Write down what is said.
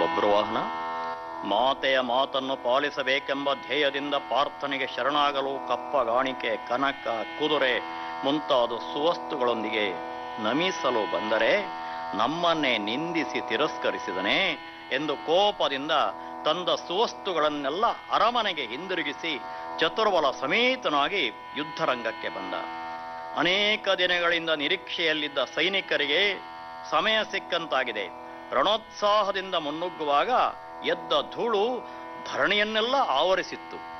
ಬಬ್ರುವಾಹನ ಮಾತೆಯ ಮಾತನ್ನು ಪಾಲಿಸಬೇಕೆಂಬ ಧ್ಯೇಯದಿಂದ ಪ್ರಾರ್ಥನೆಗೆ ಶರಣಾಗಲು ಕಪ್ಪಗಾಣಿಕೆ ಕನಕ ಕುದುರೆ ಮುಂತಾದ ಸುವಸ್ತುಗಳೊಂದಿಗೆ ನಮಿಸಲು ಬಂದರೆ ನಮ್ಮನ್ನೇ ನಿಂದಿಸಿ ತಿರಸ್ಕರಿಸಿದನೇ ಎಂದು ಕೋಪದಿಂದ ತಂದ ಸುವಸ್ತುಗಳನ್ನೆಲ್ಲ ಅರಮನೆಗೆ ಹಿಂದಿರುಗಿಸಿ ಚತುರ್ಬಲ ಸಮೇತನಾಗಿ ಯುದ್ಧರಂಗಕ್ಕೆ ಬಂದ ಅನೇಕ ದಿನಗಳಿಂದ ನಿರೀಕ್ಷೆಯಲ್ಲಿದ್ದ ಸೈನಿಕರಿಗೆ ಸಮಯ ಸಿಕ್ಕಂತಾಗಿದೆ ರಣೋತ್ಸಾಹದಿಂದ ಮುನ್ನುಗ್ಗುವಾಗ ಎದ್ದ ಧೂಳು ಧರಣಿಯನ್ನೆಲ್ಲ ಆವರಿಸಿತ್ತು